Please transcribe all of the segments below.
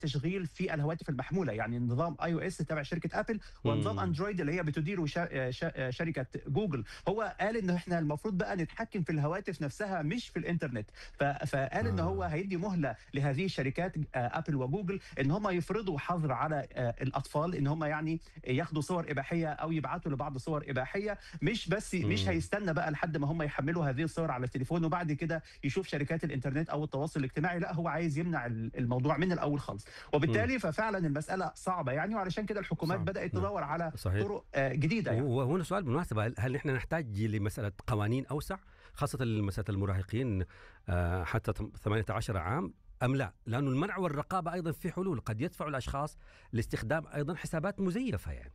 تشغيل في الهواتف المحموله يعني نظام اي او اس تبع شركه ابل ونظام مم. اندرويد اللي هي بتديره شا- شا- شركه جوجل هو قال ان احنا المفروض بقى نتحكم في الهواتف نفسها مش في الانترنت ف- فقال ان آه. هو هيدي مهله لهذه الشركات آه، ابل وجوجل ان هم يفرضوا حظر على آه، الاطفال ان هم يعني ياخدوا صور اباحيه او يبعتوا لبعض صور اباحيه مش بس مش مم. هيستنى بقى لحد ما هم يحملوا هذه الصور على التليفون وبعد كده يشوف شركات الانترنت او التواصل الاجتماعي لا هو عايز يمنع ال- الموضوع من الاول خالص وبالتالي ففعلا المساله صعبه يعني وعلشان كده الحكومات صعب. بدات نعم. تدور على صحيح طرق آه، جديده يعني. وهنا سؤال بالمناسبة هل- هل نحن نحتاج لمسألة قوانين أوسع خاصة لمسألة المراهقين آه، حتى تم- 18 عام أم لا؟ لأنه المنع والرقابة أيضا في حلول قد يدفع الأشخاص لاستخدام أيضا حسابات مزيفة يعني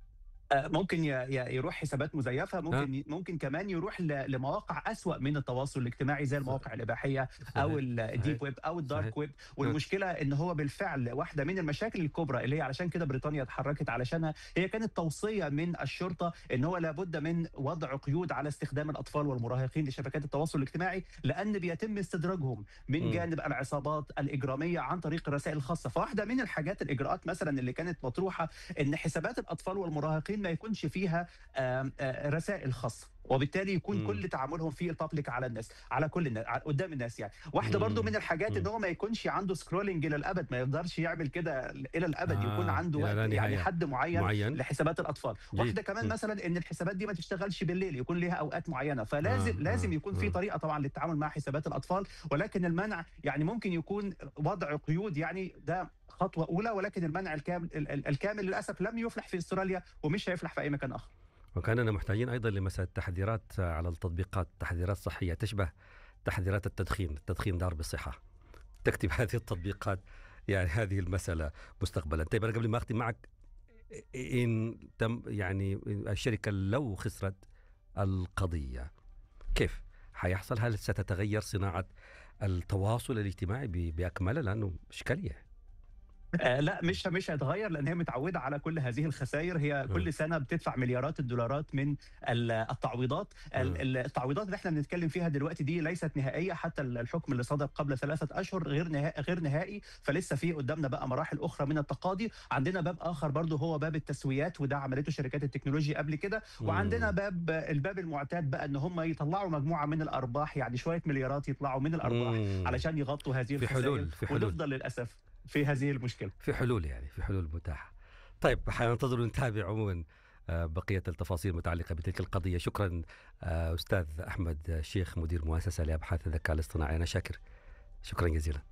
آه، ممكن ي- ي- يروح حسابات مزيفه ممكن ي- ممكن كمان يروح ل- لمواقع اسوا من التواصل الاجتماعي زي المواقع الاباحيه او صحيح. الديب ويب او الدارك صحيح. ويب والمشكله ان هو بالفعل واحده من المشاكل الكبرى اللي هي علشان كده بريطانيا اتحركت علشانها هي كانت توصيه من الشرطه ان هو لابد من وضع قيود على استخدام الاطفال والمراهقين لشبكات التواصل الاجتماعي لان بيتم استدراجهم من مم. جانب العصابات الاجراميه عن طريق الرسائل الخاصه فواحده من الحاجات الاجراءات مثلا اللي كانت مطروحه ان حسابات الاطفال والمراهقين ما يكونش فيها آم، آه، رسائل خاصه وبالتالي يكون مم. كل تعاملهم في البابليك على الناس على كل الناس ع- قدام الناس يعني واحده مم. برضو من الحاجات ان مم. هو ما يكونش عنده سكرولنج الى الابد ما يقدرش يعمل كده الى الابد آه، يكون عنده إلى وقت لا يعني نهاية. حد معين معين لحسابات الاطفال جيد. واحده كمان مم. مثلا ان الحسابات دي ما تشتغلش بالليل يكون ليها اوقات معينه فلازم آه، لازم آه، يكون آه. في طريقه طبعا للتعامل مع حسابات الاطفال ولكن المنع يعني ممكن يكون وضع قيود يعني ده خطوه اولى ولكن المنع الكامل ال- ال- الكامل للاسف لم يفلح في استراليا ومش هيفلح في اي مكان اخر وكاننا محتاجين أيضا لمسألة تحذيرات على التطبيقات تحذيرات صحية تشبه تحذيرات التدخين التدخين ضار بالصحة تكتب هذه التطبيقات يعني هذه المسألة مستقبلا طيب أنا قبل ما أختم معك إن تم يعني الشركة لو خسرت القضية كيف حيحصل هل ستتغير صناعة التواصل الاجتماعي ب- بأكمله لأنه إشكالية آه لا مش مش هيتغير لان هي متعوده على كل هذه الخسائر هي مم. كل سنه بتدفع مليارات الدولارات من ال- التعويضات ال- مم. ال- التعويضات اللي احنا بنتكلم فيها دلوقتي دي ليست نهائيه حتى ال- الحكم اللي صدر قبل ثلاثه اشهر غير نهائي غير نهائي فلسه في قدامنا بقى مراحل اخرى من التقاضي عندنا باب اخر برضه هو باب التسويات وده عملته شركات التكنولوجيا قبل كده وعندنا مم. باب الباب المعتاد بقى ان هم يطلعوا مجموعه من الارباح يعني شويه مليارات يطلعوا من الارباح مم. علشان يغطوا هذه في الخسائر حلول- في حلول. ونفضل للاسف في هذه المشكله في حلول يعني في حلول متاحة طيب حننتظر ونتابع عموما آه، بقية التفاصيل المتعلقة بتلك القضية شكرا آه، أستاذ أحمد شيخ مدير مؤسسة لأبحاث الذكاء الاصطناعي أنا شاكر شكرا جزيلا